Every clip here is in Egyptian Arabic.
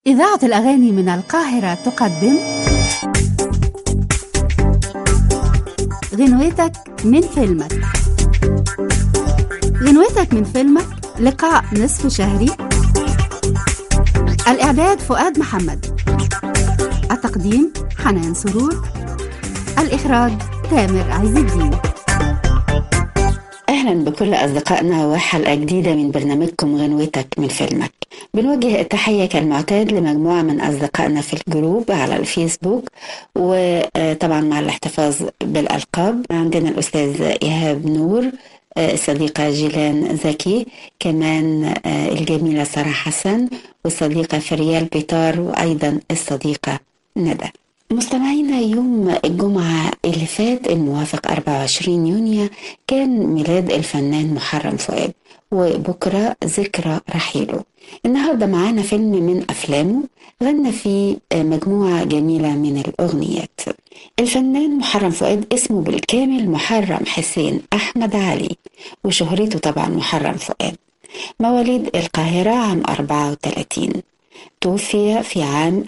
إذاعة الأغاني من القاهرة تقدم غنوتك من فيلمك غنوتك من فيلمك لقاء نصف شهري الإعداد فؤاد محمد التقديم حنان سرور الإخراج تامر عز الدين أهلا بكل أصدقائنا وحلقة جديدة من برنامجكم غنوتك من فيلمك بنوجه التحية كالمعتاد لمجموعة من أصدقائنا في الجروب على الفيسبوك وطبعا مع الاحتفاظ بالألقاب عندنا الأستاذ إيهاب نور الصديقة جيلان زكي كمان الجميلة سارة حسن والصديقة فريال بيطار وأيضا الصديقة ندى مستمعينا يوم الجمعة اللي فات الموافق 24 يونيو كان ميلاد الفنان محرم فؤاد وبكرة ذكرى رحيله النهاردة معانا فيلم من أفلامه غنى فيه مجموعة جميلة من الأغنيات الفنان محرم فؤاد اسمه بالكامل محرم حسين أحمد علي وشهرته طبعا محرم فؤاد مواليد القاهرة عام 34 توفي في عام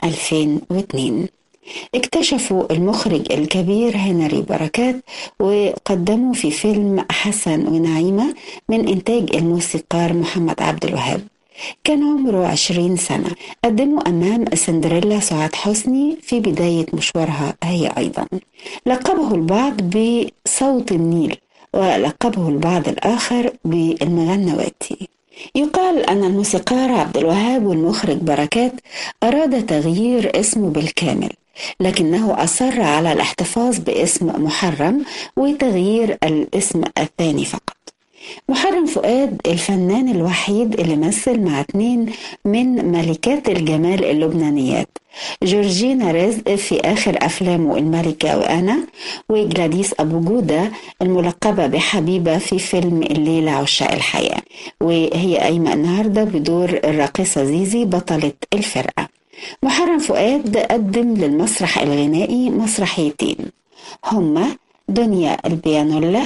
2002 اكتشفوا المخرج الكبير هنري بركات وقدموا في فيلم حسن ونعيمة من إنتاج الموسيقار محمد عبد الوهاب كان عمره عشرين سنة قدموا أمام سندريلا سعاد حسني في بداية مشوارها هي أيضا لقبه البعض بصوت النيل ولقبه البعض الآخر بالمغنواتي يقال أن الموسيقار عبد الوهاب والمخرج بركات أراد تغيير اسمه بالكامل لكنه أصر على الاحتفاظ باسم محرم وتغيير الاسم الثاني فقط محرم فؤاد الفنان الوحيد اللي مثل مع اتنين من ملكات الجمال اللبنانيات جورجينا رزق في آخر أفلامه الملكة وأنا وجلاديس أبو جودة الملقبة بحبيبة في فيلم الليلة عشاء الحياة وهي قايمة النهاردة بدور الراقصة زيزي بطلة الفرقة محرم فؤاد قدم للمسرح الغنائي مسرحيتين هما دنيا البيانولا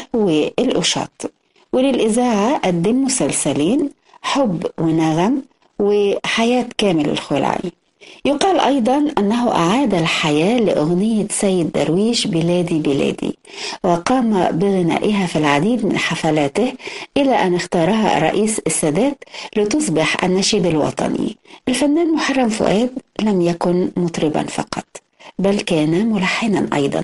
والأشاط وللإذاعة قدم مسلسلين حب ونغم وحياة كامل الخلعي يقال أيضا أنه أعاد الحياة لأغنية سيد درويش بلادي بلادي وقام بغنائها في العديد من حفلاته إلى أن اختارها الرئيس السادات لتصبح النشيد الوطني الفنان محرم فؤاد لم يكن مطربا فقط بل كان ملحنا أيضا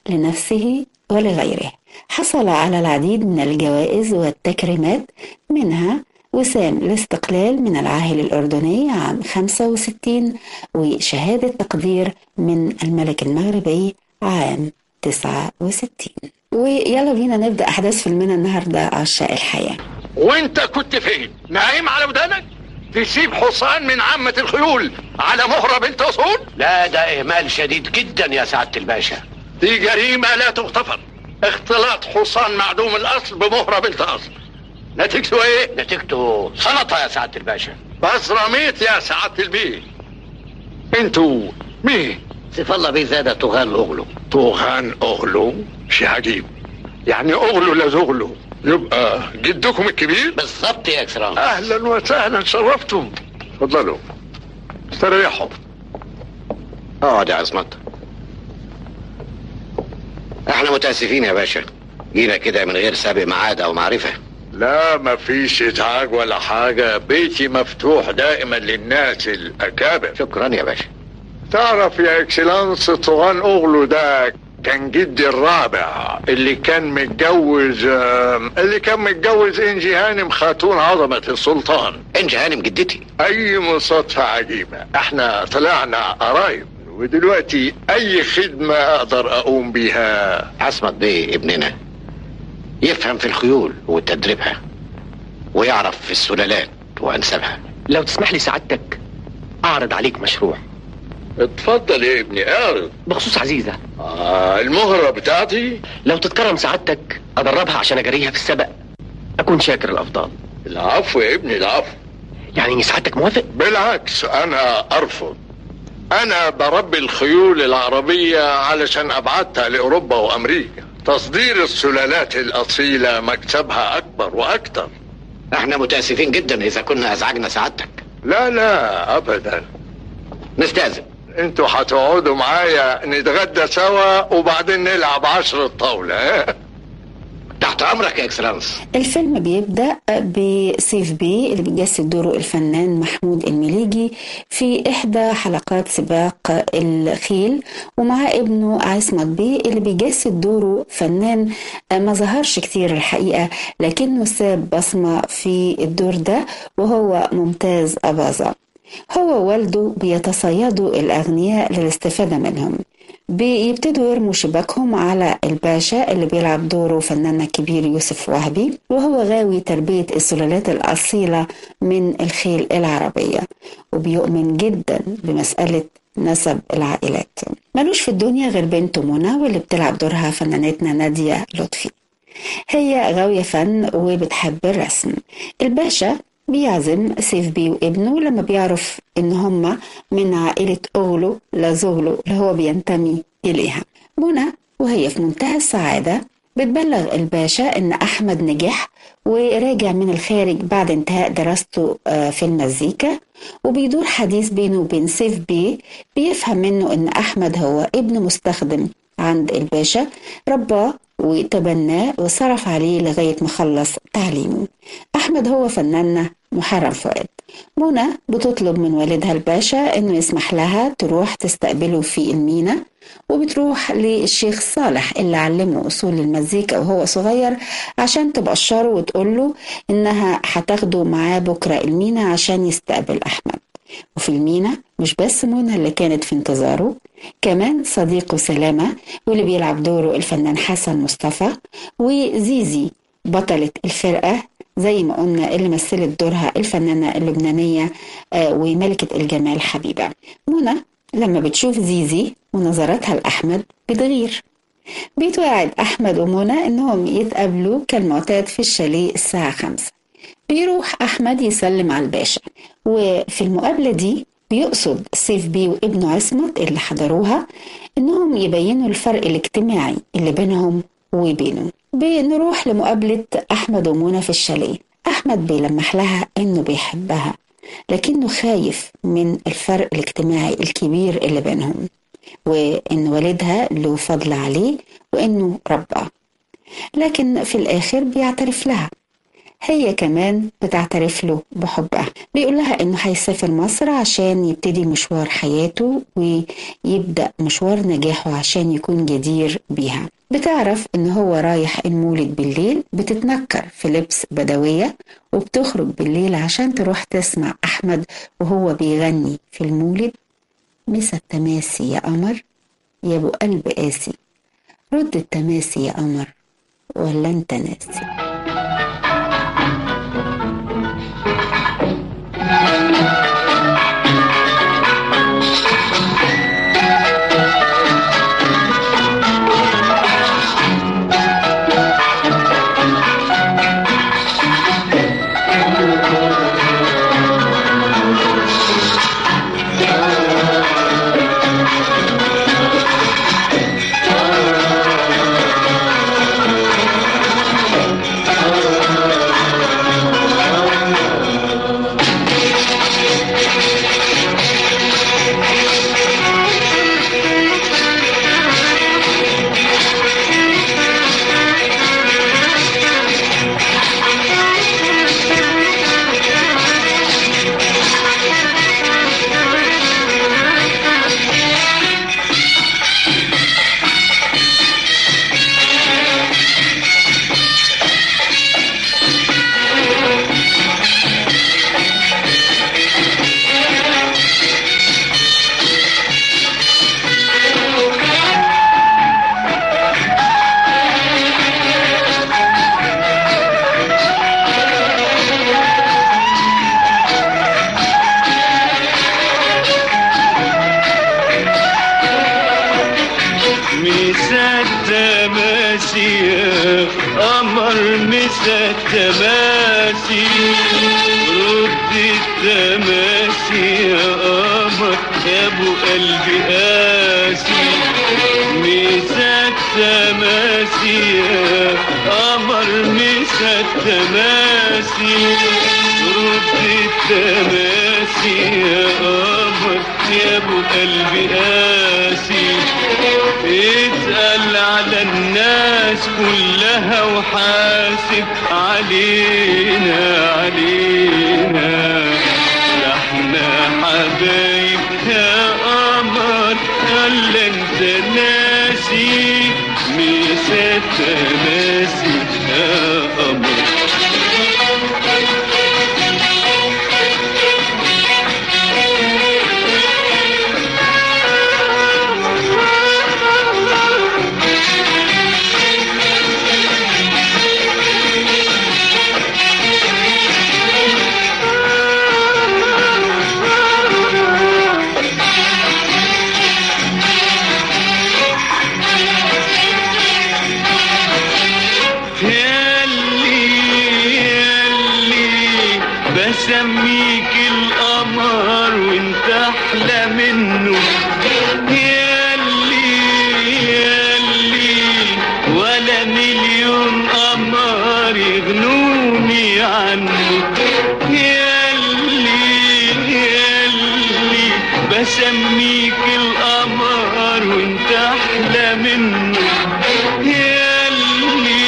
لنفسه ولغيره حصل على العديد من الجوائز والتكريمات منها وسام الاستقلال من العاهل الأردني عام 65 وشهادة تقدير من الملك المغربي عام 69 ويلا بينا نبدأ أحداث فيلمنا النهاردة عشاء الحياة وانت كنت فين نايم على ودانك تسيب حصان من عامة الخيول على مهرة بنت أصول لا ده إهمال شديد جدا يا سعادة الباشا دي جريمة لا تغتفر اختلاط حصان معدوم الأصل بمهرة بنت أصل نتيجته ايه؟ نتيجته سلطة يا سعادة الباشا بس رميت يا سعادة البيه انتوا مين؟ سيف الله بيه زادة تغان أغلو طوغان أغلو شي عجيب يعني أغلو لا زغلو يبقى جدكم الكبير؟ بالظبط يا إكرام أهلا وسهلا شرفتم اتفضلوا استريحوا اقعد يا عصمت احنا متأسفين يا باشا جينا كده من غير سابق ميعاد أو معرفة لا مفيش ازعاج ولا حاجة بيتي مفتوح دائما للناس الأكابر شكرا يا باشا تعرف يا اكسلانس طوغان أغلو ده كان جدي الرابع اللي كان متجوز آم، اللي كان متجوز انجي هانم خاتون عظمة السلطان انجي هانم جدتي اي مصادفة عجيبة احنا طلعنا قرايب ودلوقتي اي خدمة اقدر اقوم بيها عصمت بيه ابننا يفهم في الخيول وتدريبها ويعرف في السلالات وأنسابها لو تسمح لي سعادتك أعرض عليك مشروع اتفضل يا ابني اعرض بخصوص عزيزة آه المهرة بتاعتي لو تتكرم سعادتك أدربها عشان أجريها في السبق أكون شاكر الأفضل العفو يا ابني العفو يعني سعادتك موافق؟ بالعكس انا ارفض انا بربي الخيول العربية علشان ابعتها لاوروبا وامريكا تصدير السلالات الاصيلة مكسبها اكبر واكتر احنا متأسفين جدا إذا كنا أزعجنا سعادتك لا لا ابدا نستأذن انتوا هتقعدوا معايا نتغدى سوا وبعدين نلعب عشر الطاولة ها؟ تحت امرك يا اكسلانس الفيلم بيبدأ بسيف بي اللي بيجسد دوره الفنان محمود المليجي في إحدى حلقات سباق الخيل ومعاه ابنه عصمت بي اللي بيجسد دوره فنان ما ظهرش كتير الحقيقة لكنه ساب بصمة في الدور ده وهو ممتاز أباظة هو ووالده بيتصيدوا الأغنياء للاستفادة منهم بيبتدوا يرموا شباكهم على الباشا اللي بيلعب دوره فنان الكبير يوسف وهبي وهو غاوي تربية السلالات الأصيلة من الخيل العربية وبيؤمن جدا بمسألة نسب العائلات ملوش في الدنيا غير بنته منى واللي بتلعب دورها فنانتنا نادية لطفي هي غاوية فن وبتحب الرسم الباشا بيعزم سيف بي وابنه لما بيعرف ان هما من عائلة اغلو لزغلو اللي هو بينتمي اليها منى وهي في منتهى السعادة بتبلغ الباشا ان احمد نجح وراجع من الخارج بعد انتهاء دراسته آه، في المزيكا وبيدور حديث بينه وبين سيف بي بيفهم منه ان احمد هو ابن مستخدم عند الباشا رباه وتبناه وصرف عليه لغاية ما خلص تعليمه أحمد هو فناننا محرم فؤاد منى بتطلب من والدها الباشا انه يسمح لها تروح تستقبله في المينا وبتروح للشيخ صالح اللي علمه اصول المزيكا وهو صغير عشان تبشره وتقول له انها هتاخده معاه بكره المينا عشان يستقبل احمد وفي المينا مش بس منى اللي كانت في انتظاره كمان صديقه سلامة واللي بيلعب دوره الفنان حسن مصطفى وزيزي بطلة الفرقة زي ما قلنا اللي مثلت دورها الفنانة اللبنانية آه، وملكة الجمال حبيبة منى لما بتشوف زيزي ونظراتها لأحمد بتغير بيتوعد أحمد ومنى إنهم يتقابلوا كالمعتاد في الشاليه الساعة خمسة بيروح أحمد يسلم على الباشا وفي المقابلة دي بيقصد سيف بي وابنه عصمت اللي حضروها إنهم يبينوا الفرق الاجتماعي اللي بينهم وبينه بنروح لمقابلة أحمد ومنى في الشاليه أحمد بيلمح لها إنه بيحبها لكنه خايف من الفرق الاجتماعي الكبير اللي بينهم وإن والدها له فضل عليه وإنه رباه لكن في الآخر بيعترف لها هي كمان بتعترف له بحبها بيقول لها انه هيسافر مصر عشان يبتدي مشوار حياته ويبدأ مشوار نجاحه عشان يكون جدير بيها بتعرف ان هو رايح المولد بالليل بتتنكر في لبس بدوية وبتخرج بالليل عشان تروح تسمع احمد وهو بيغني في المولد مسا التماسي يا قمر يا ابو قلب قاسي رد التماسي يا قمر ولا انت ناسي مسا التماسي يا قمر مسا التماسي رد التماسي يا قمر يا ابو قلبي قاسي مسا التماسي يا قمر مسا التماسي رد التماسي يا قمر يا ابو قلبي قاسي اتقل على الناس كلها وحاسب علينا علينا ده احنا حبايب يا قمر ولا انت ناسي مسات ناسي يا قمر ياللي ياللي بسميك القمر وانت احلى منه ياللي ياللي ولا مليون قمر يغنوني عنه ياللي ياللي بسميك القمر وانت احلى منه ياللي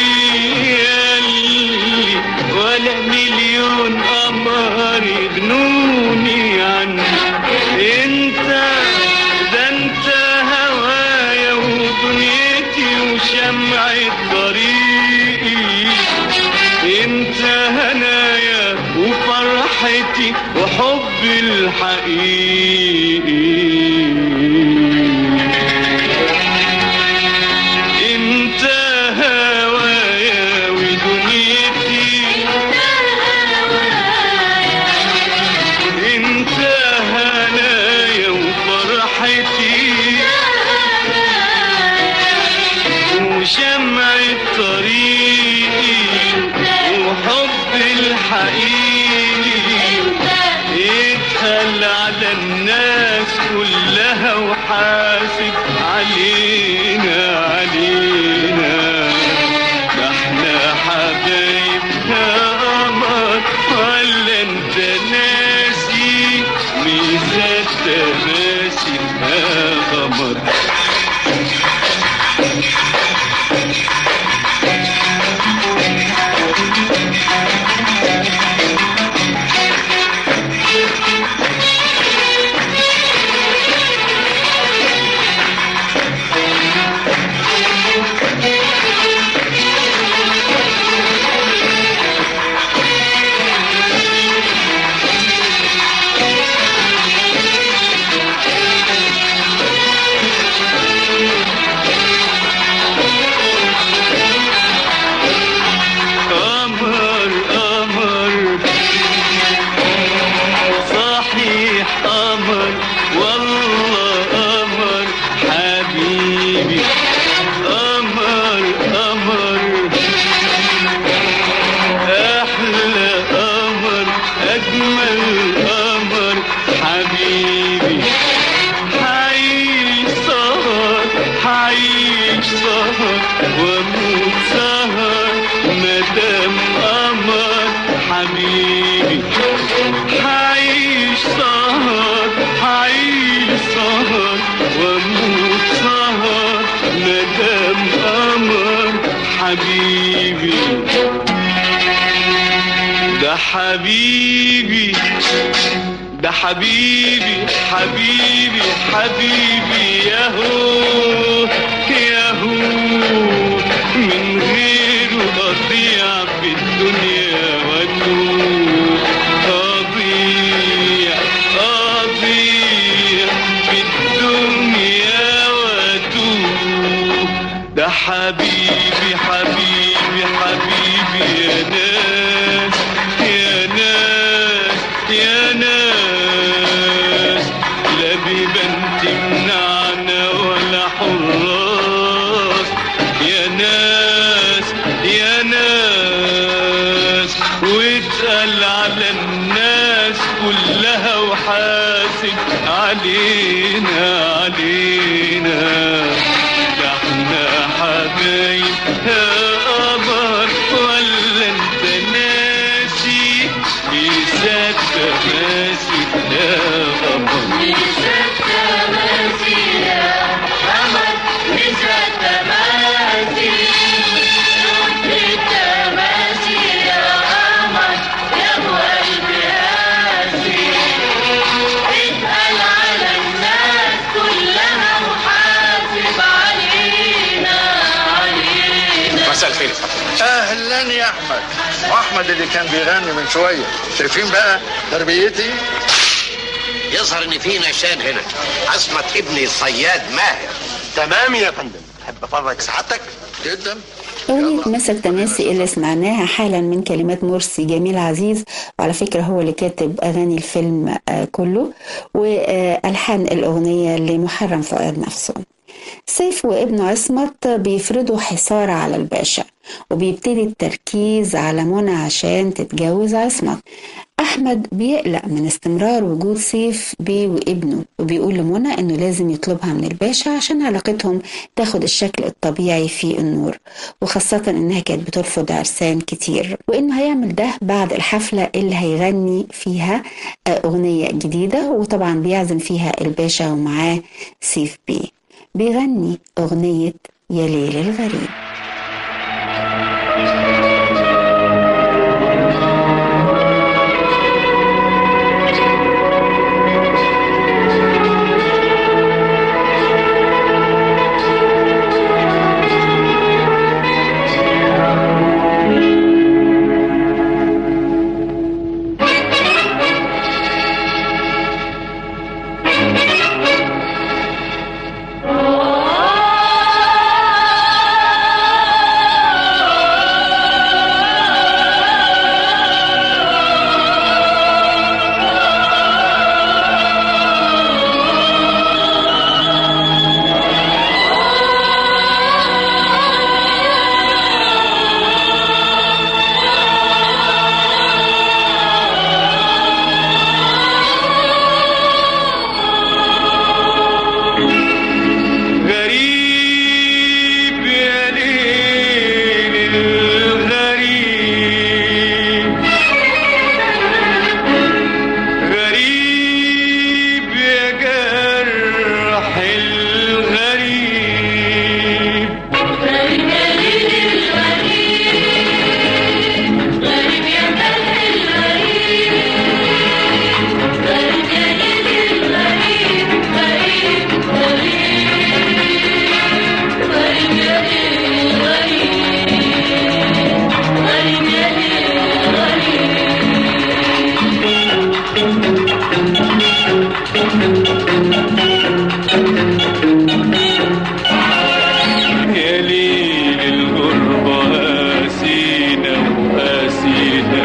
ياللي ولا مليون قمر يغنوني عنك انت ده انت هوايا ودنيتي وشمعة طريقي انت هنايا وفرحتي وحبي الحقيقي انت هوايا ودنيتي انت هنايا وفرحتي وشمعة طريقي وحب الحقيقي ادخل على الناس كلها وحاسب علينا علينا ده احنا حبايب يا قمر ولا انت ناسي ميزات تماسي يا قمر قمر قمر صحيح قمر والله قمر حبيبي قمر قمر احلى قمر اجمل قمر حبيبي حعيش سهر حعيش سهر واموت سهر مدام قمر حبيبي حعيش سهر حعيش سهر واموت سهر مدام قمر حبيبي ده حبيبي ده حبيبي حبيبي حبيبي ياهو ياهو من غيره أضيع في الدنيا وأتوه أضيع أضيع في الدنيا وأتوه ده حبيبي حبيبي حبيبي يا ناس يا ناس يا ناس لا بيبان تمنعنا ولا حراس يا ناس يا ناس واتقل على الناس كلها وحاسب علينا علينا ده احنا حبايب يا قمر ولا انت ناسي يسات ناسي يا قمر احمد واحمد اللي كان بيغني من شويه شايفين بقى تربيتي يظهر ان في نشان هنا عصمت ابني صياد ماهر تمام يا فندم تحب افرج سعادتك جدا أغنية مسك تناسي اللي سمعناها حالا من كلمات مرسي جميل عزيز وعلى فكرة هو اللي كاتب أغاني الفيلم آه، كله وألحان الأغنية لمحرم فؤاد نفسه سيف وابنه عصمت بيفرضوا حصار على الباشا وبيبتدي التركيز على منى عشان تتجوز عصمت أحمد بيقلق من استمرار وجود سيف بيه وابنه وبيقول لمنى إنه لازم يطلبها من الباشا عشان علاقتهم تاخد الشكل الطبيعي في النور وخاصة إنها كانت بترفض عرسان كتير وإنه هيعمل ده بعد الحفلة اللي هيغني فيها آه، أغنية جديدة وطبعا بيعزم فيها الباشا ومعاه سيف بيه بيغني أغنية يا ليل الغريب غريب يا ليل الغريب غريب يا جرح الغريب يا ليل الغربة قاسينا وقاسينا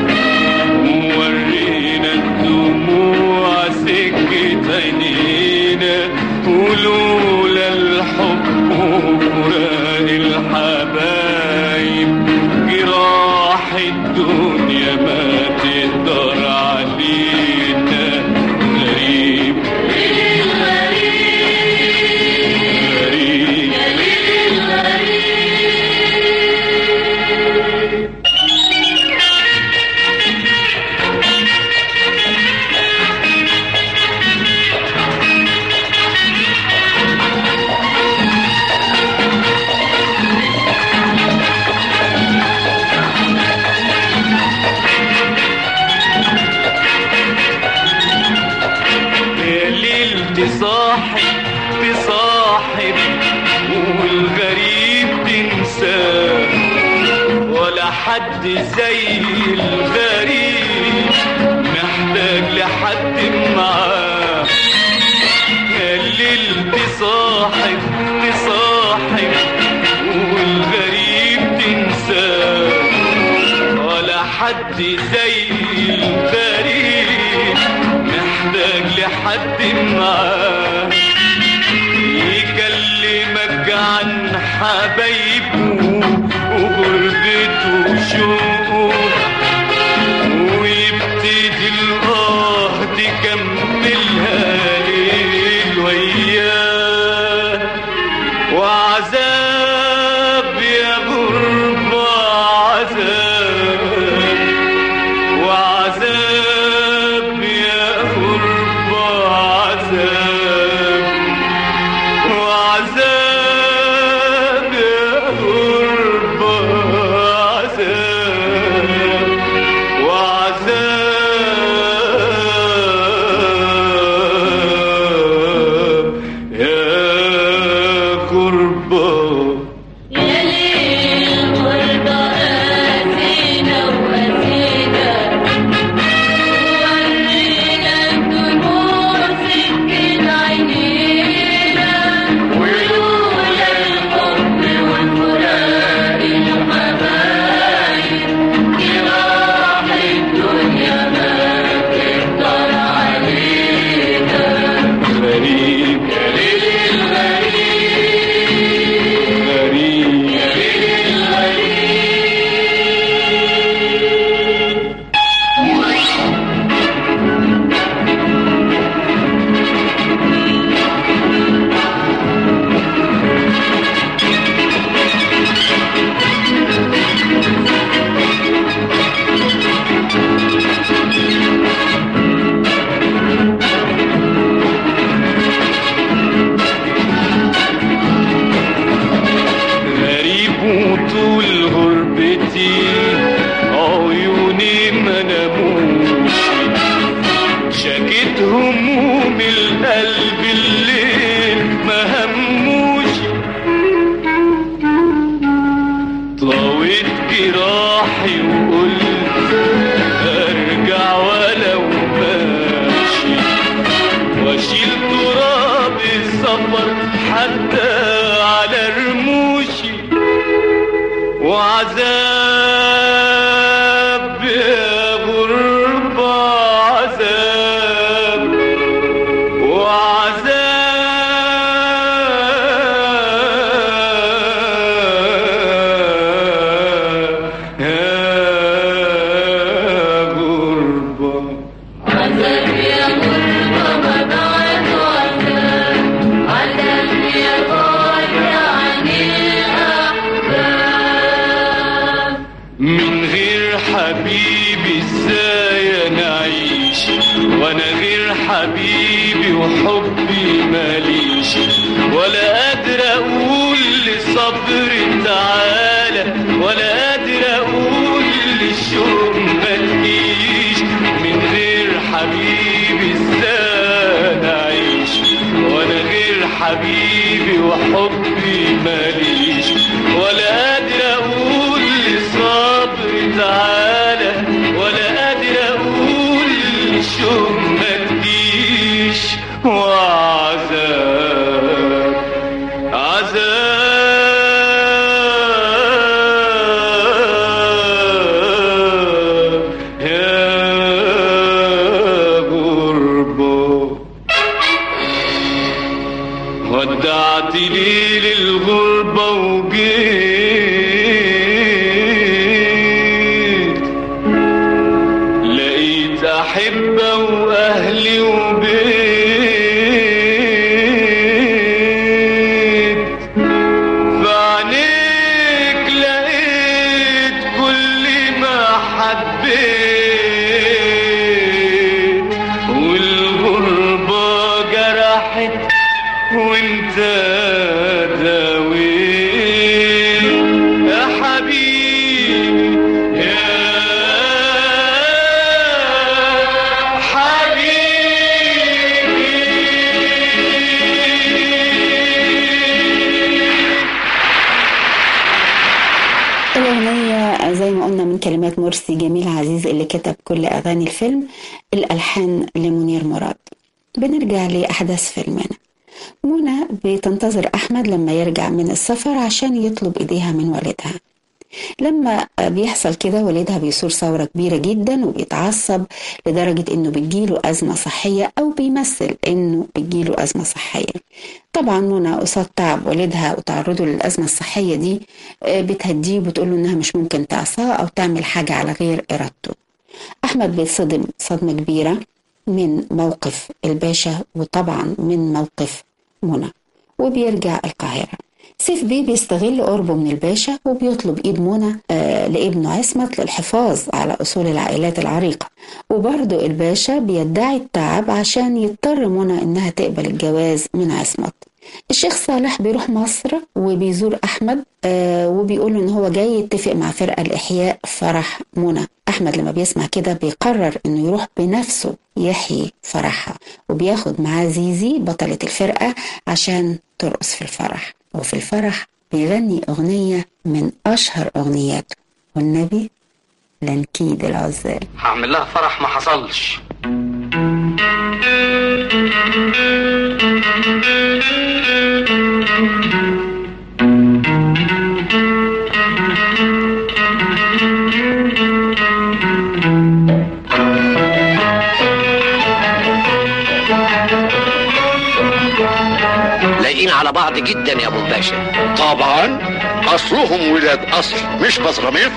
وورينا الدموع سكة عينينا ولولا الحب وفراق الحبايب جراح الدنيا ما تقدر علينا غريب غريب يا ليل تصاحب تصاحب والغريب تنساه ولا حد زي الغريب محتاج لحد معاه يا الليل تصاحب تصاحب والغريب تنساه ولا حد زي الغريب محتاج لحد معاه يكلمك عن حبايبه وغربته وشوقه ويبتدي الآه تكملها ليل وياه وعذاب يا غربة عذاب وعذاب يا غربة عذاب وعذاب يا غربة عذاب تراب السفر حتى على رموشي وعذاب يا غربة عذاب وعذاب يا غربة من غير حبيبي ازاي انا اعيش وانا غير حبيبي وحبي ماليش ولا قادر اقول لصبري تعالى ولا قادر اقول للشوق ما تجيش من غير حبيبي ازاي انا اعيش وانا غير حبيبي وحبي ماليش ولا قادر اقول لصبري تعالى ولا قادر اقول للشوق ما تجيش وعذاب عذاب يا غربه ودعت لي للغربة وجيت لقيت أحبة وأهلي وبيت فعنيك لقيت كل ما حبيت والغربة جرحت وانت داويت يا حبيبي يا حبيبي الأغنية زي ما قلنا من كلمات مرسي جميل عزيز اللي كتب كل أغاني الفيلم الألحان لمنير مراد بنرجع لأحداث فيلمنا منى بتنتظر أحمد لما يرجع من السفر عشان يطلب إيديها من والدها لما بيحصل كده والدها بيثور ثورة كبيرة جدا وبيتعصب لدرجة انه بتجيله أزمة صحية أو بيمثل انه بتجيله أزمة صحية طبعا منى قصاد تعب والدها وتعرضه للأزمة الصحية دي آه، بتهديه وبتقوله انها مش ممكن تعصاه أو تعمل حاجة على غير إرادته أحمد بيتصدم صدمة كبيرة من موقف الباشا وطبعا من موقف منى وبيرجع القاهرة سيف بيه بيستغل قربه من الباشا وبيطلب ايد منى آه لابنه عصمت للحفاظ على اصول العائلات العريقه وبرضه الباشا بيدعي التعب عشان يضطر منى انها تقبل الجواز من عصمت الشيخ صالح بيروح مصر وبيزور احمد آه وبيقول له ان هو جاي يتفق مع فرقه لاحياء فرح منى احمد لما بيسمع كده بيقرر انه يروح بنفسه يحيي فرحها وبياخد معاه زيزي بطله الفرقه عشان ترقص في الفرح وفي الفرح بيغني اغنيه من اشهر اغنياته والنبي لنكيد العزال هعمل لها فرح ما حصلش لايقين على بعض جدا يا ابو باشا طبعا اصلهم ولاد اصل مش بزراميط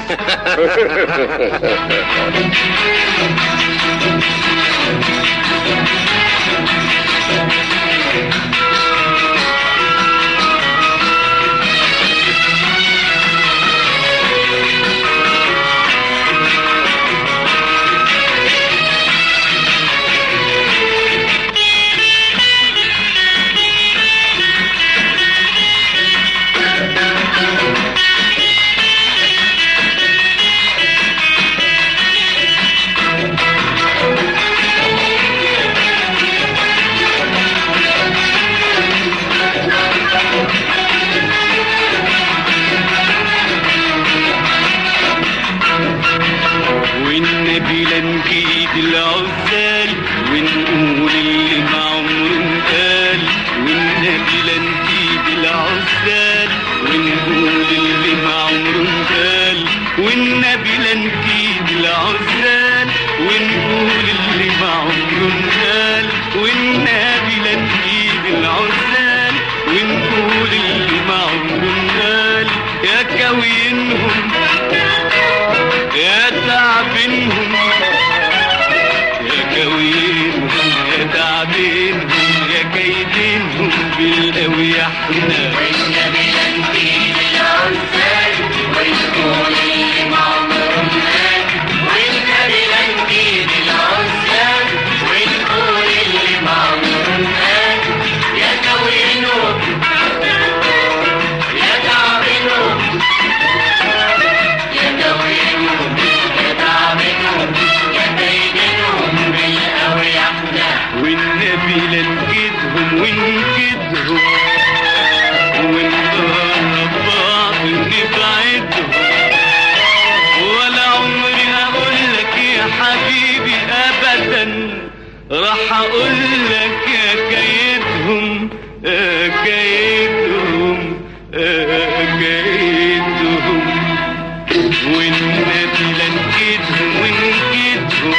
بالعزال ونقول اللي ما عمره قال يا كوينهم يا تعبينهم يا كوينهم يا تعبينهم يا كيدينهم بالقوي احنا والنبي لنكدهم ونكدهم ونقرب بعض ونبعدهم ولا عمري هقول لك يا حبيبي ابدا راح اقول لك يا كيدهم يا كيدهم يا كيدهم والنبي لنكدهم ونكدهم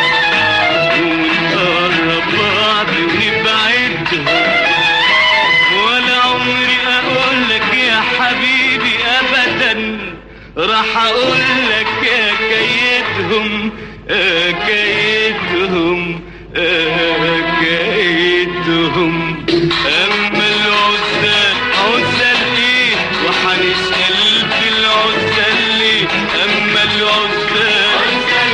ونقرب بعض ونبعدهم ولا عمري اقول لك يا حبيبي ابدا راح اقول لك يا كيدهم يا كيدهم يا كيدهم اما العزال عزال ايه وحنسال في العزال ليه اما العزال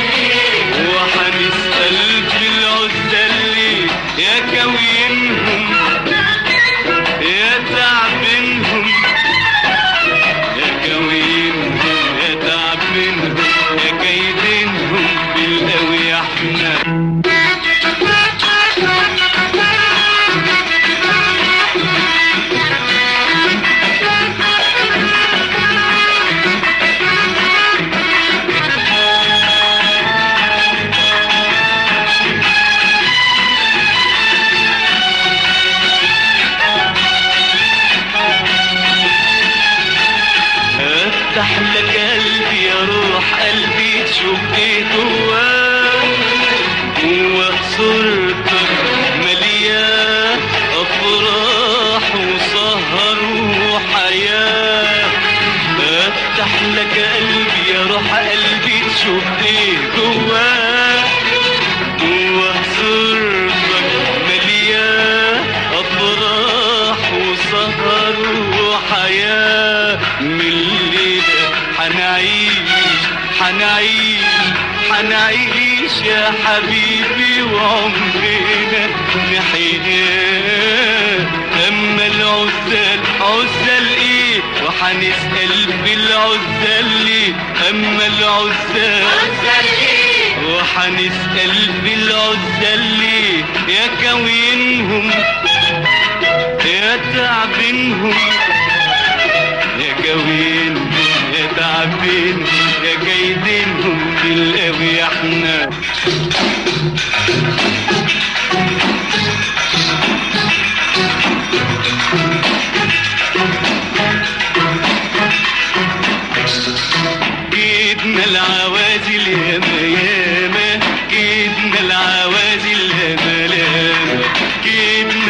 وحنسال في العزال ليه يا كوينهم يا تعبينهم يا كوينهم يا تعبينهم يا كيدينهم بالقوي احنا افتح لك قلبي يا روح قلبي تشوف ايه جواه جوا صورتك مليان افراح وسهر وحياه افتح لك قلبي يا روح قلبي تشوف ايه جواه جوا صورتك مليان افراح وسهر وحياه من الليله حنعيش حنعيش حنعيش يا حبيبي وعمرنا نحياه اما العزال عزال ايه وحنسال بالعزال ليه اما العزال وحنسال بالعزال ليه يا كوينهم يا تعبينهم يا كوينهم يا تعبينهم يا كيدينهم بالقوي احنا كيدنا العوازل ياما ياما كيدنا العوازل ياما ياما كيدنا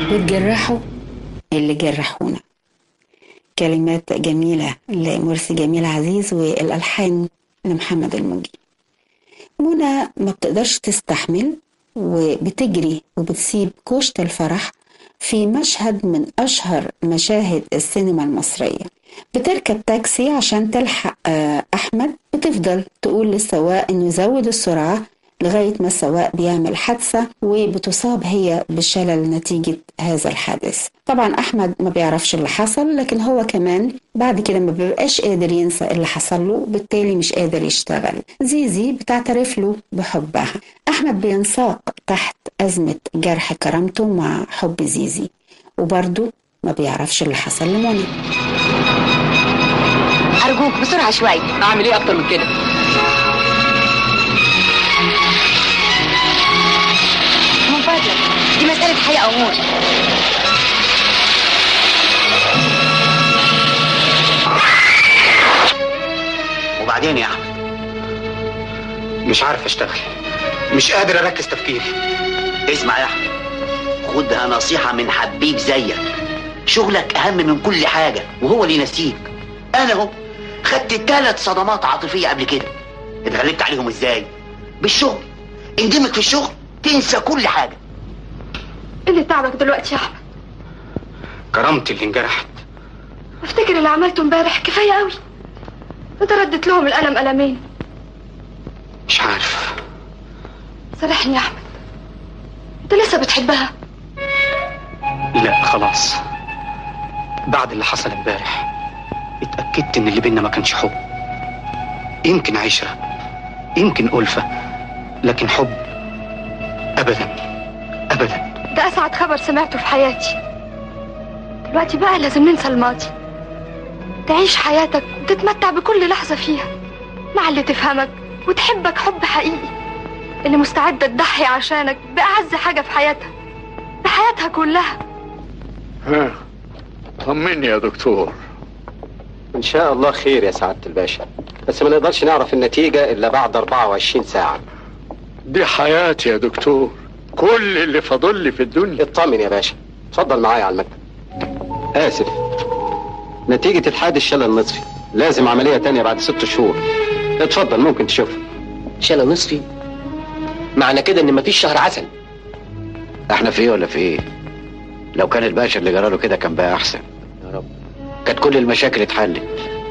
وتجرحوا اللي جرحونا كلمات جميلة لمرسي جميل عزيز والألحان لمحمد المجي منى ما بتقدرش تستحمل وبتجري وبتسيب كوشة الفرح في مشهد من أشهر مشاهد السينما المصرية بتركب تاكسي عشان تلحق آه، أحمد بتفضل تقول للسواق إنه يزود السرعة لغاية ما السواق بيعمل حادثة وبتصاب هي بالشلل نتيجة هذا الحادث طبعا أحمد ما بيعرفش اللي حصل لكن هو كمان بعد كده ما بيبقاش قادر ينسى اللي حصل له بالتالي مش قادر يشتغل زيزي بتعترف له بحبها أحمد بينساق تحت أزمة جرح كرامته مع حب زيزي وبرضه ما بيعرفش اللي حصل لمنى أرجوك بسرعة شوي اعمل ايه اكتر من كده من فضلك دي مسألة حياة أو موت وبعدين يا احمد مش عارف اشتغل مش قادر اركز تفكيري اسمع يا احمد خدها نصيحة من حبيب زيك شغلك اهم من كل حاجة وهو اللي ينسيك انا اهو خدت ثلاث صدمات عاطفية قبل كده اتغلبت عليهم ازاي بالشغل اندمج في الشغل تنسى كل حاجة إيه اللي تعبك دلوقتي يا احمد كرامتي اللي انجرحت افتكر اللي عملته امبارح كفايه قوي انت ردت لهم القلم قلمين مش عارف سامحني يا احمد انت لسه بتحبها لا خلاص بعد اللي حصل امبارح اتأكدت ان اللي بينا ما كانش حب يمكن عشرة يمكن ألفة لكن حب أبدا أبدا ده اسعد خبر سمعته في حياتي دلوقتي بقى لازم ننسى الماضي تعيش حياتك وتتمتع بكل لحظة فيها مع اللي تفهمك وتحبك حب حقيقي اللي مستعدة تضحي عشانك بأعز حاجة في حياتها بحياتها كلها ها طمني يا دكتور ان شاء الله خير يا سعاده الباشا بس ما نقدرش نعرف النتيجه الا بعد 24 ساعه دي حياتي يا دكتور كل اللي فاضل لي في الدنيا اطمن يا باشا اتفضل معايا على المكتب اسف نتيجه الحادث الشلل النصفي لازم عمليه تانية بعد ست شهور اتفضل ممكن تشوفها شلل نصفي معنى كده ان مفيش شهر عسل احنا في ايه ولا في ايه لو كان الباشا اللي جراله كده كان بقى احسن يا رب كانت كل المشاكل اتحلت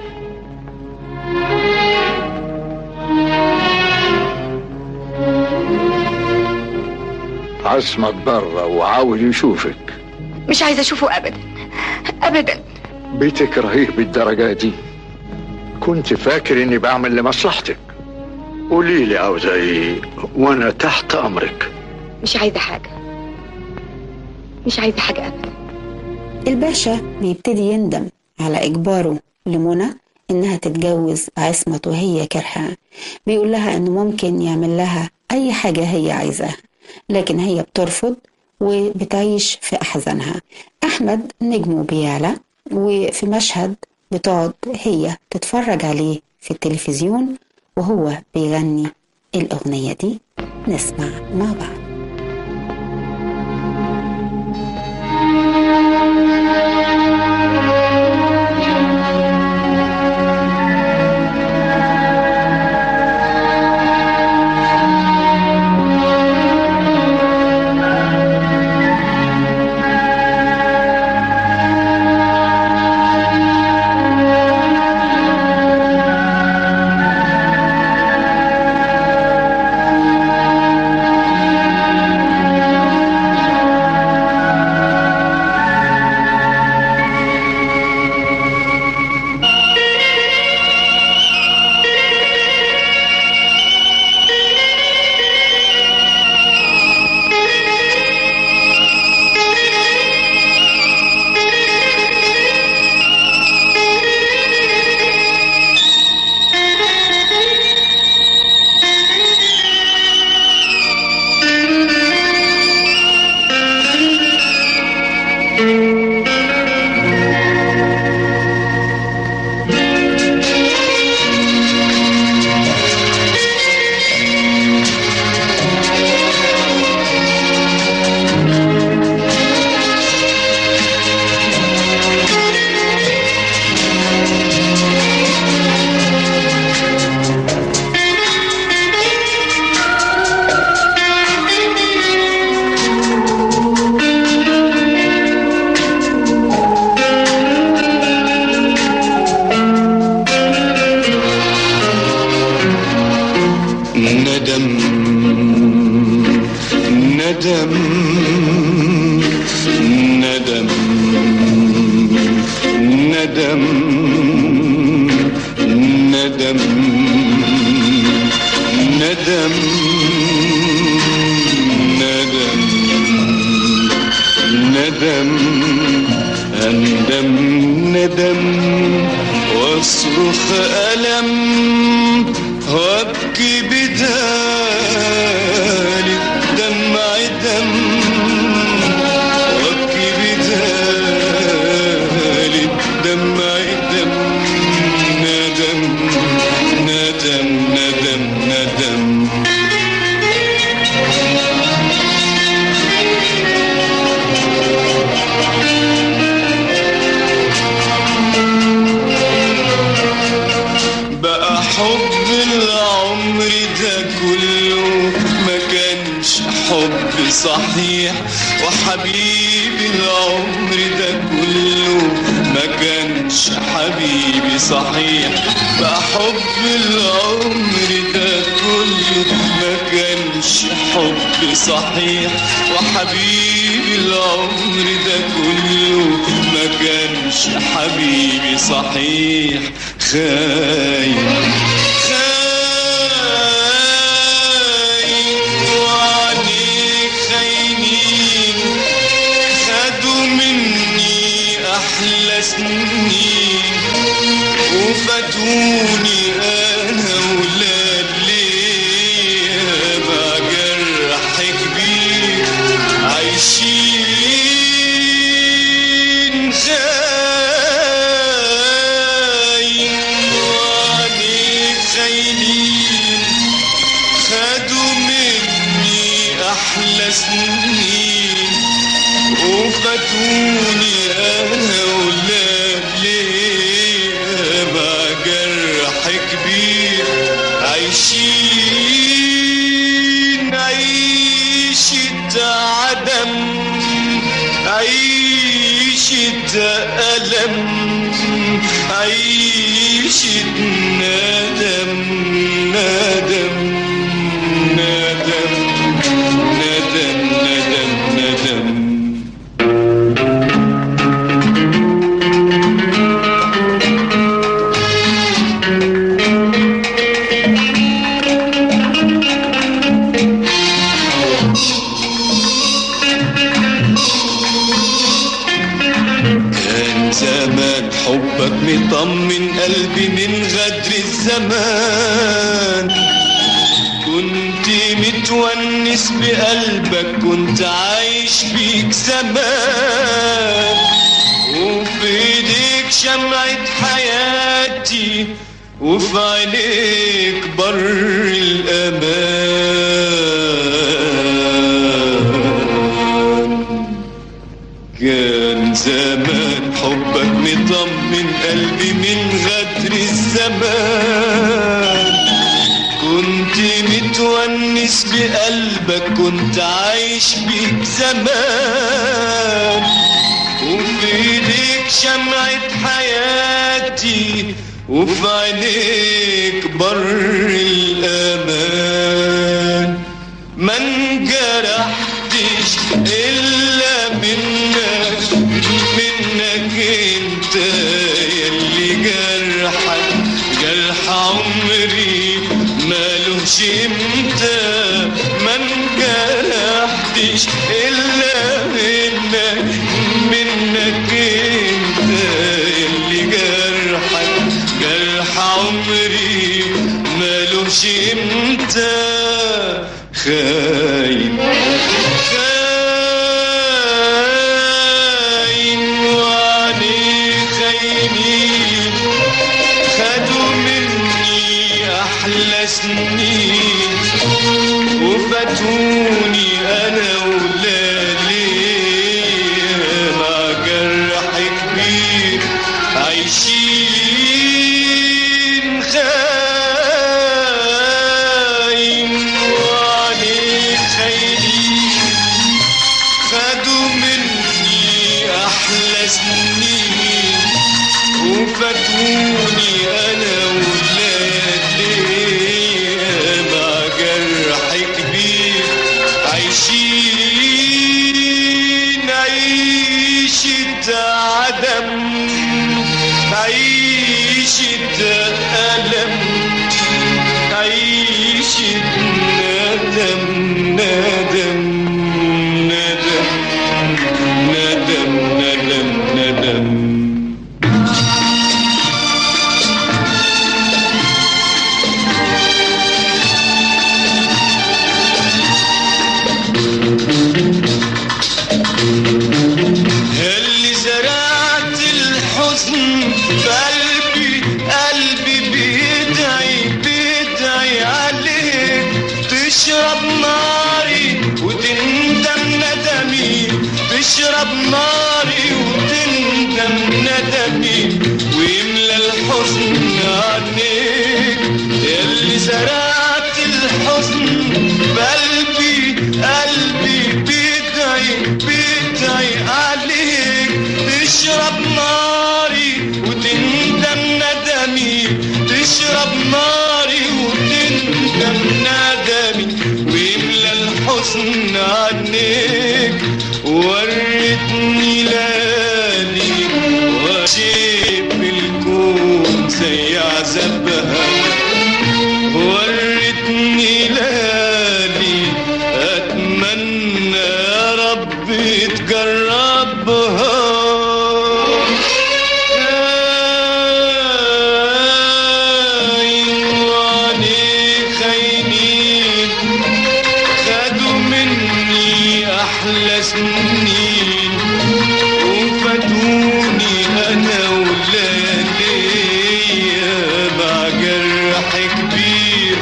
عصمت بره وعاوز يشوفك مش عايزة أشوفه أبدا أبدا بتكرهيه بالدرجة دي كنت فاكر اني بعمل لمصلحتك قولي لي عاوزة ايه وانا تحت امرك مش عايزة حاجة مش عايزة حاجة أبدا الباشا بيبتدي يندم على إجباره لمنى إنها تتجوز عصمت وهي كارهة بيقول لها إنه ممكن يعمل لها أي حاجة هي عايزاها لكن هي بترفض وبتعيش في أحزانها أحمد نجمه بيعلى وفي مشهد بتقعد هي تتفرج عليه في التلفزيون وهو بيغني الأغنية دي نسمع مع بعض يا ندم ندم ندم ندم ندم أندم ندم واصرخ ألم وابكي بدالي دمع دم وابكي بدالي دمع دم ندم ندم ندم ندم بقى حب العمر ده كله ما كانش حب صحيح وحبيب العمر ده كله ما كانش حبيبي صحيح بقى حب العمر ده كله ما كانش حب صحيح وحبيبي العمر ده كله ما كانش حبيبي صحيح خاين خاين وعليك خاينين خدوا مني أحلى سنين وفاتوني أنا ولاد ليه مع جرح كبير عايشين خاين وعليك خاينين خدوا مني أحلى سنين وفاتوني أنا ولاد ليه مع جرح كبير عايشين عيشة عدم عيشة ألم عيشة ندم ندم ندم ندم ندم ندم كان زمان حبك مطمن قلبي من غدر الزمان كنت متونس بقلبك كنت عايش بيك زمان وفي ايديك شمعة حياتي وفي عينيك بر الأمان كان زمان حبك مطمن قلبي من غدر الزمان كنت متونس بقلبك كنت عايش بيك زمان وفي ايديك شمعة حياتي وفي عينيك بر الأمان ما انجرحتش إلا منك منك انت يلي جرحك جرح عمري مالوش امتى ما انجرحتش إلا منك منك انت يلي جرحك جرح عمري مالوش امتى خاين خاين وعليك خاينين خدوا مني أحلى سنين وفاتوني أنا ولادي مع جرح كبير عايشين خاين وعليك خاينين خدوا مني أحلى سنين وفاتوني أنا ولادي مع جرح كبير عايشين عيشة عدم عيشة ألم عيشة ندم ندم ندم ندم ندم ندم اللي زرعت الحزن في قلبي قلبي بيدعي بيدعي عليك تشرب ناري وتندم ندمي تشرب ناري وتندم ندمي ويملى الحزن عنيك اللي زرعت الحزن بقلبي قلبي بيدعي بيدعي عليك تشرب ناري وتندم ندمي تشرب ناري وتندم ندمي ويملى الحزن عنيك وريتني لالي وشيب الكون زي عذابها وريتني لالي اتمنى يا رب تجربها خاين وعليك خاينين خدوا مني احلى سنين وفاتوني انا ولادية مع جرح كبير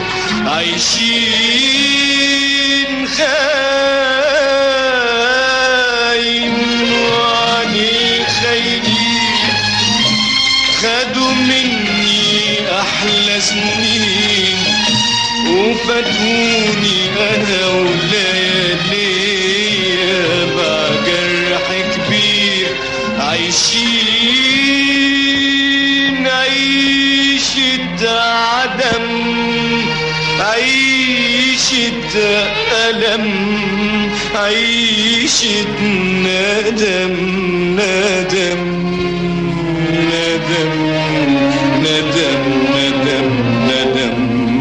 عايشين خاين وعليك خاينين خدوا مني احلى سنين وفاتوني انا ولياليا مع جرح كبير عايشين عيشة عدم عيشة ألم عيشة ندم ندم ندم ندم ندم ندم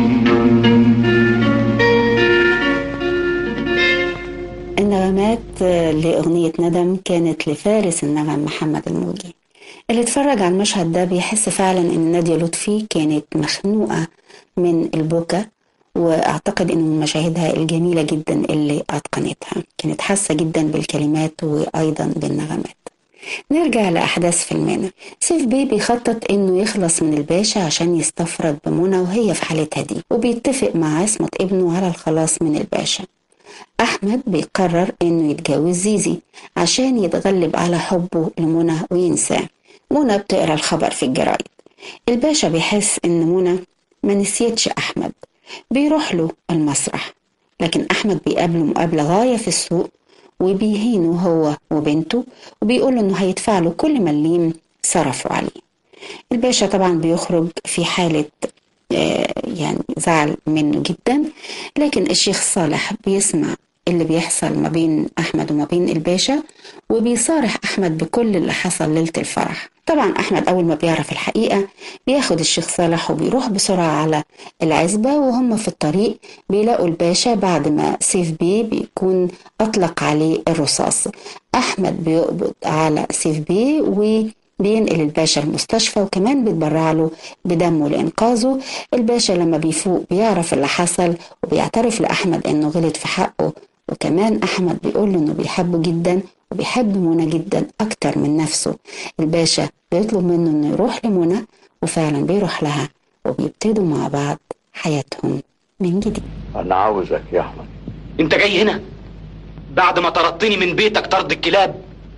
النغمات آه، لأغنية ندم كانت لفارس النغم محمد الموجي اللي اتفرج على المشهد ده بيحس فعلا ان نادية لطفي كانت مخنوقة من البكا واعتقد انه من مشاهدها الجميلة جدا اللي اتقنتها كانت حاسة جدا بالكلمات وايضا بالنغمات نرجع لأحداث فيلمنا سيف بيه بيخطط إنه يخلص من الباشا عشان يستفرد بمنى وهي في حالتها دي وبيتفق مع عصمة ابنه على الخلاص من الباشا أحمد بيقرر إنه يتجوز زيزي عشان يتغلب على حبه لمنى وينساه منى بتقرا الخبر في الجرايد الباشا بيحس إن منى ما نسيتش أحمد بيروح له المسرح لكن أحمد بيقابله مقابلة غاية في السوق وبيهينه هو وبنته وبيقول إنه هيدفع له كل مليم صرفوا عليه الباشا طبعا بيخرج في حالة آه، يعني زعل منه جدا لكن الشيخ صالح بيسمع اللي بيحصل ما بين أحمد وما بين الباشا وبيصارح أحمد بكل اللي حصل ليلة الفرح طبعا أحمد أول ما بيعرف الحقيقة بياخد الشيخ صالح وبيروح بسرعة على العزبة وهم في الطريق بيلاقوا الباشا بعد ما سيف بيه بيكون أطلق عليه الرصاص أحمد بيقبض على سيف بيه و بينقل الباشا المستشفى وكمان بيتبرع له بدمه لإنقاذه الباشا لما بيفوق بيعرف اللي حصل وبيعترف لأحمد إنه غلط في حقه وكمان أحمد بيقول له إنه بيحبه جدا وبيحب منى جدا أكتر من نفسه الباشا بيطلب منه إنه يروح لمنى وفعلا بيروح لها وبيبتدوا مع بعض حياتهم من جديد انا عاوزك يا احمد انت جاي هنا بعد ما طردتني من بيتك طرد الكلاب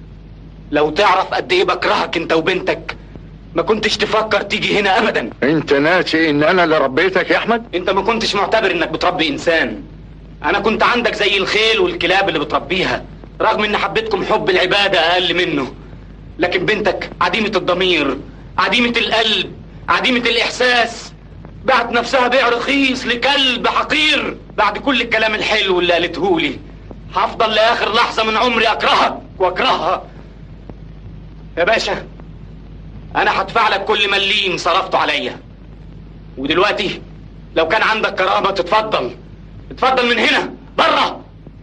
لو تعرف قد ايه بكرهك انت وبنتك ما كنتش تفكر تيجي هنا ابدا انت ناسي ان انا اللي ربيتك يا احمد انت ما كنتش معتبر انك بتربي انسان انا كنت عندك زي الخيل والكلاب اللي بتربيها رغم ان حبيتكم حب العبادة اقل منه لكن بنتك عديمة الضمير عديمة القلب عديمة الاحساس بعت نفسها بيع رخيص لكلب حقير بعد كل الكلام الحلو اللي قالته لي هفضل لاخر لحظة من عمري اكرهك واكرهها يا باشا انا هدفع لك كل مليم صرفته عليا ودلوقتي لو كان عندك كرامه تتفضل اتفضل من هنا بره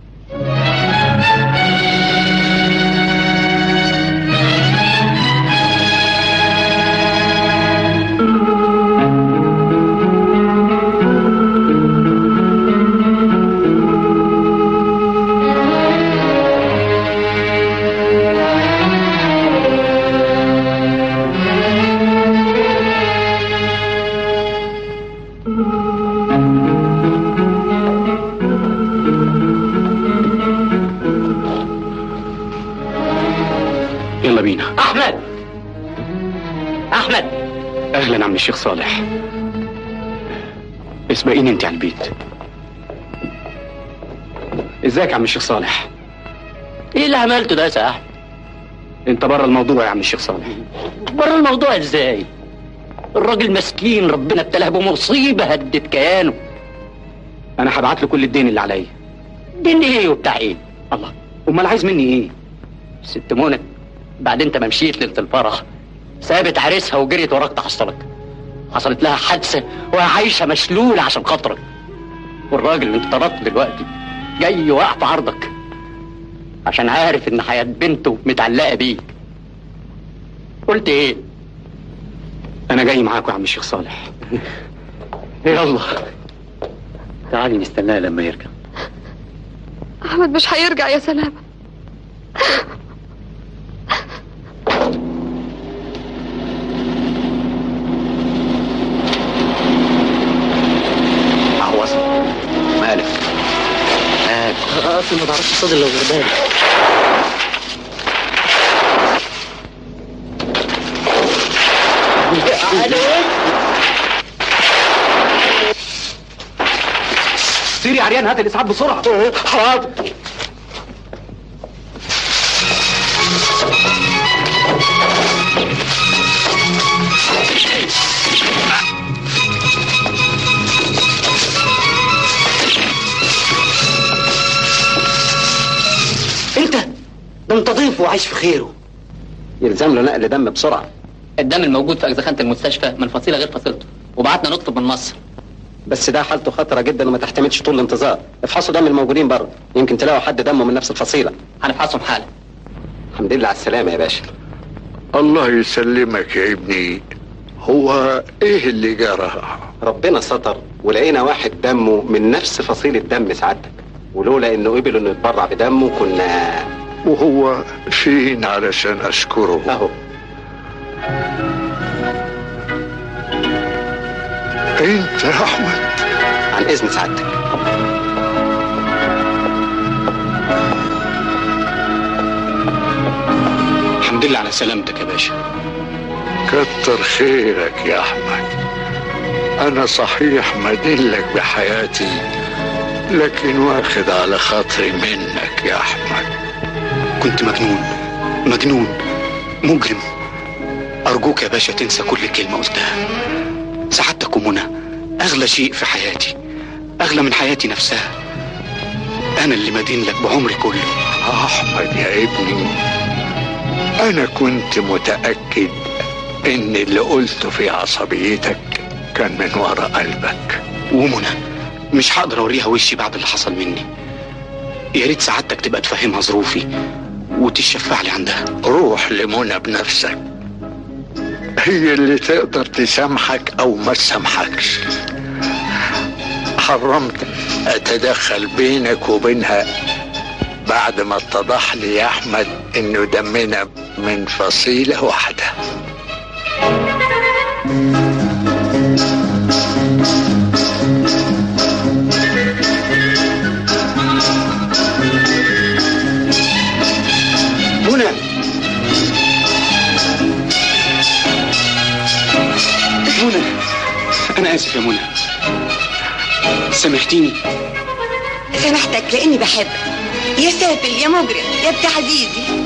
يلا بينا احمد احمد اهلا عم الشيخ صالح اسبقيني انت على البيت ازيك يا عم الشيخ صالح ايه اللي عملته ده يا ساحب انت بره الموضوع يا عم الشيخ صالح بره الموضوع ازاي الراجل مسكين ربنا ابتلاه بمصيبه هدت كيانه انا هبعت له كل الدين اللي عليا دين ايه وبتاع ايه الله امال عايز مني ايه ست منى بعد انت ما مشيت ليله الفرح سابت عريسها وجريت وراك تحصلك حصلت لها حادثه وهي عايشه مشلوله عشان خاطرك والراجل اللي انت طردته دلوقتي جاي واقف في عرضك عشان عارف ان حياه بنته متعلقه بيك قلت ايه انا جاي معاكم يا عم الشيخ صالح يلا تعالي نستناه لما يرجع احمد مش هيرجع يا سلامة اهو وصل مالك مالك اصل ما تعرفش صدر لو غربان سيري يا عريان هات الاسعاف بسرعه حاضر انت ده انت ضيف وعايش في خيره يلزم له نقل دم بسرعه الدم الموجود في أجزخانة المستشفى من فصيلة غير فصيلته وبعتنا نطلب من مصر بس ده حالته خطره جدا وما تحتملش طول الانتظار افحصوا دم الموجودين بره يمكن تلاقوا حد دمه من نفس الفصيله هنفحصهم حالا الحمد لله على السلامه يا باشا الله يسلمك يا ابني هو ايه اللي جرى ربنا ستر ولقينا واحد دمه من نفس فصيله دم سعادتك ولولا انه قبل انه يتبرع بدمه كنا وهو فين علشان اشكره اهو انت يا احمد عن اذن سعادتك الحمد لله على سلامتك يا باشا كتر خيرك يا احمد انا صحيح مدلك بحياتي لكن واخد على خاطري منك يا احمد كنت مجنون مجنون مجرم أرجوك يا باشا تنسى كل كلمة قلتها سعادتك ومنى أغلى شيء في حياتي أغلى من حياتي نفسها أنا اللي مدين لك بعمري كله احمد يا ابني انا كنت متاكد ان اللي قلته في عصبيتك كان من ورا قلبك ومنى مش هقدر أوريها وشي بعد اللي حصل مني يا ريت سعادتك تبقى تفهمها ظروفي وتشفع لي عندها روح لمنى بنفسك هي اللي تقدر تسامحك او ما تسامحكش حرمت اتدخل بينك وبينها بعد ما اتضح لي يا احمد انه دمنا من فصيله واحده منى منى أنا آسف يا منى سامحتيني سامحتك لاني بحبك يا سافل يا مجرم يا ابن عزيزي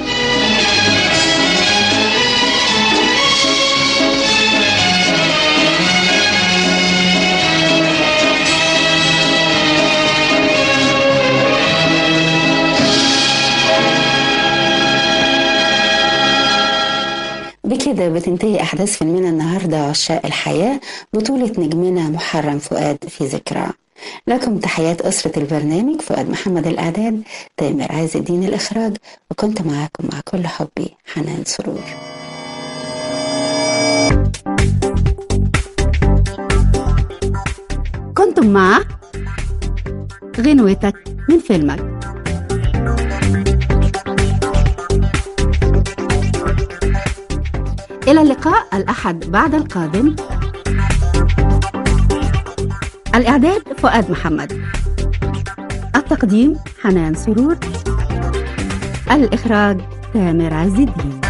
بكده بتنتهي أحداث فيلمنا النهاردة عشاق الحياة بطولة نجمنا محرم فؤاد في ذكرى لكم تحيات أسرة البرنامج فؤاد محمد الإعداد تامر عز الدين الإخراج وكنت معاكم مع كل حبي حنان سرور كنتم مع غنوتك من فيلمك إلى اللقاء الأحد بعد القادم الإعداد فؤاد محمد التقديم حنان سرور الإخراج تامر عز الدين